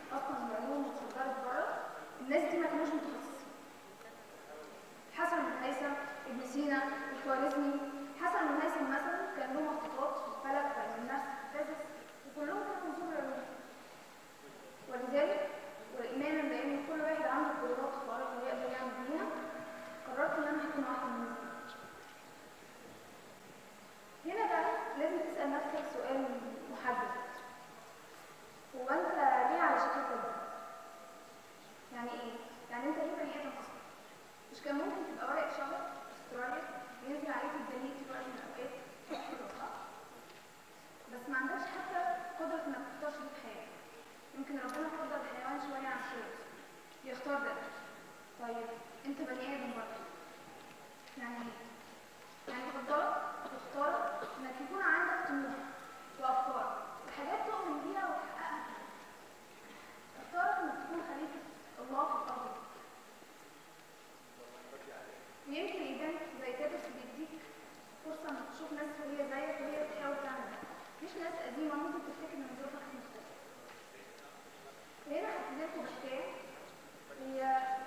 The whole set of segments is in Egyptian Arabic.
اصلا العلوم واتصدرت بره الناس دي ما كانوش متخصصين حسن بن هيثم ابن سينا الخوارزمي حسن بن هيثم مثلا كان له مخطوطات في الفلك في علم النفس في الفيزيكس وكلهم كانوا من صغر العلوم ولذلك وايمانا بان كل واحد عنده قدرات خارقه ويقدر يعمل بيها قررت ان انا هكون واحده من الناس دي. هنا بقى لازم تسال نفسك سؤال محدد هو انت ليه على شكل كده يعني ايه يعني انت ليه بني ادم اصلا مش كان ممكن تبقى ورق شجر في استراليا بينزل عليك الدليل في وقت من الاوقات صح؟ بس ما عندهاش حتى قدره انك تختار شريك حياتك يمكن ربنا فضل الحيوان شويه عن شيء يختار ده طيب انت بني ادم برضه يعني ايه؟ يعني تفضلك تختار انك يكون عندك طموح وافكار وحاجات تؤمن بيها وتحققها اختارك انك تكون خليفه الله في الارض ويمكن يبان زي كده بيديك فرصه انك تشوف ناس وهي زيك وهي بتحاول تعمل ده. مش ناس قديمه ممكن تفتكر ان ظروفها كانت مختلفه هنا هبتدي لكم بحكايه هي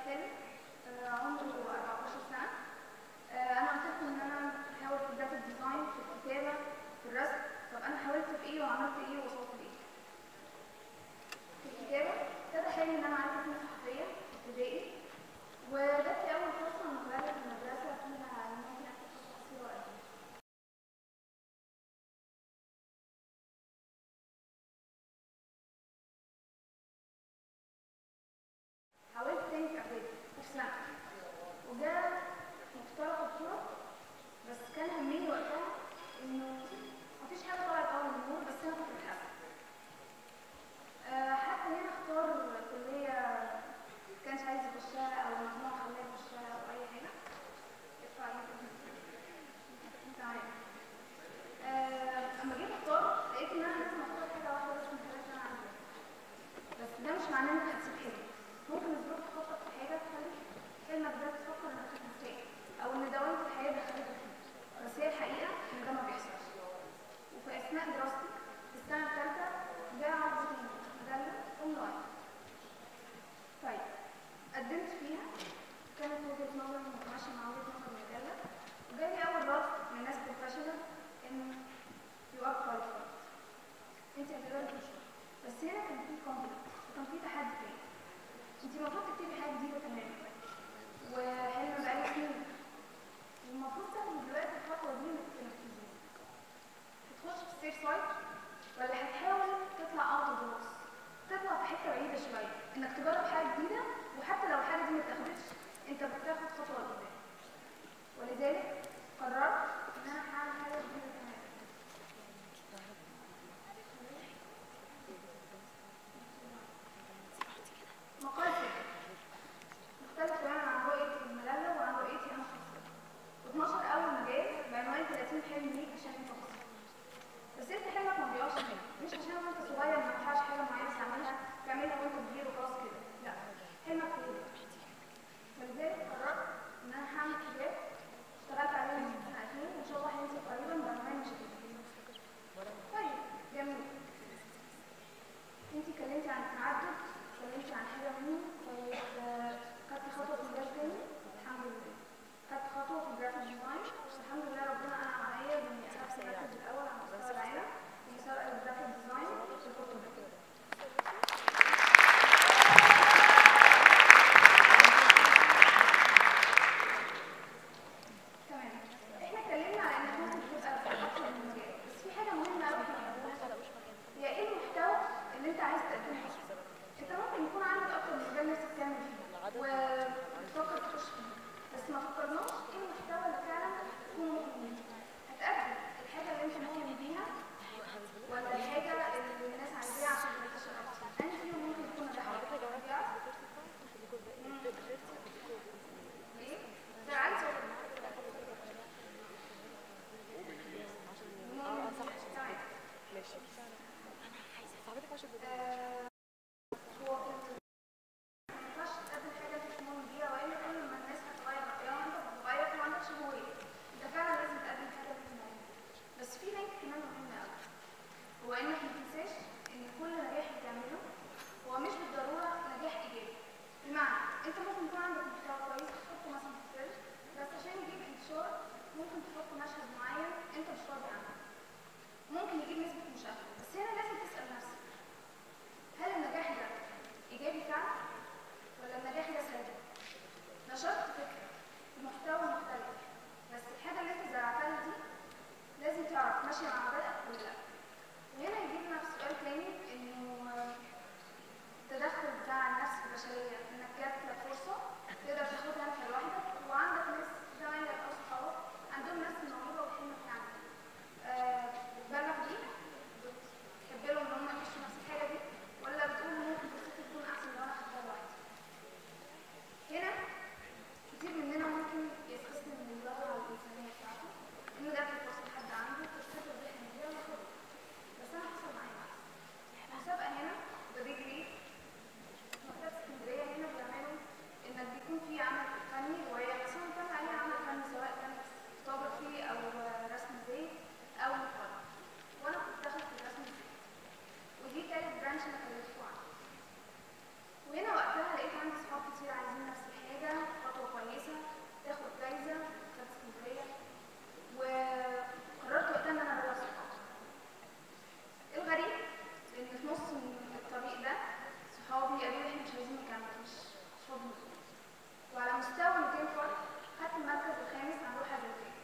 عندك محتوى كويس تحطه مثلا في فيلم بس عشان يجيب انتشار ممكن تحط مشهد معين انت مش راضي عنه ممكن يجيب نسبة مشاهدة بس هنا لازم تسأل نفسك هل النجاح ده إيجابي فعلا ولا النجاح ده سلبي؟ نشرت فكرة بمحتوى مختلف بس الحاجة اللي انت زرعتها دي لازم تعرف ماشية مع مبادئك ولا لا وهنا يجيبنا في سؤال تاني انه آه، التدخل بتاع النفس البشرية انك جات لك فرصة تقدر تاخدها انت لوحدك وعندك ناس زمايلك او صحابك عندهم نفس الموهبة والحلم بتاعك آه، بتبلغ بيه بتحب لهم ان هم يخشوا نفس الحاجة دي ولا بتقول ممكن فرصتي تكون احسن لو انا خدتها لوحدي هنا كتير مننا ممكن يستسلم من الظاهرة على الإنسانية بتاعته إنه جات له فرصة لحد عنده فرصته دي إحنا نديها وناخدها بس أنا حصل معايا العكس المسابقة هنا ببيج ليج مكتبة اسكندرية هنا بيعملوا إنك بيكون في عمل فني رواية مثلا كان عليها عمل فني سواء كان فوتوغرافي أو رسم زيت أو مقالة وأنا كنت داخلة في الرسم الزيت ودي كانت برانش أنا كلمتكم عنها وهنا وقتها لقيت عندي صحاب كتير عايزين نفس الحاجة خطوة كويسة تاخد جايزة كانت اسكندرية وقررت وقتها إن أنا أبلغ صحابي الغريب إن في نص من الطريق ده صحابي قالوا لي إحنا مش عايزين نكمل مش مش فاضي نكمل. وعلى مستوى 200 فرد خدت المركز الخامس عن لوحة ذاتية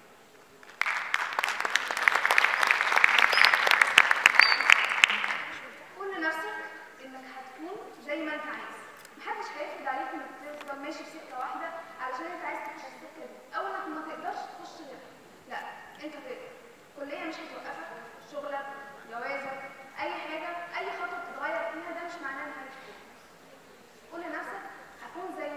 قول لنفسك انك هتكون زي ما انت عايز محدش هيفرض عليك انك تفضل ماشي في سكه واحده علشان انت عايز تخش السكه دي او انك ما تقدرش تخش غيرها لا انت تقدر الكليه مش هتوقفك شغلك جوازك اي حاجه اي خطوه بتتغير فيها ده مش معناه انك هتكون قول لنفسك هكون زي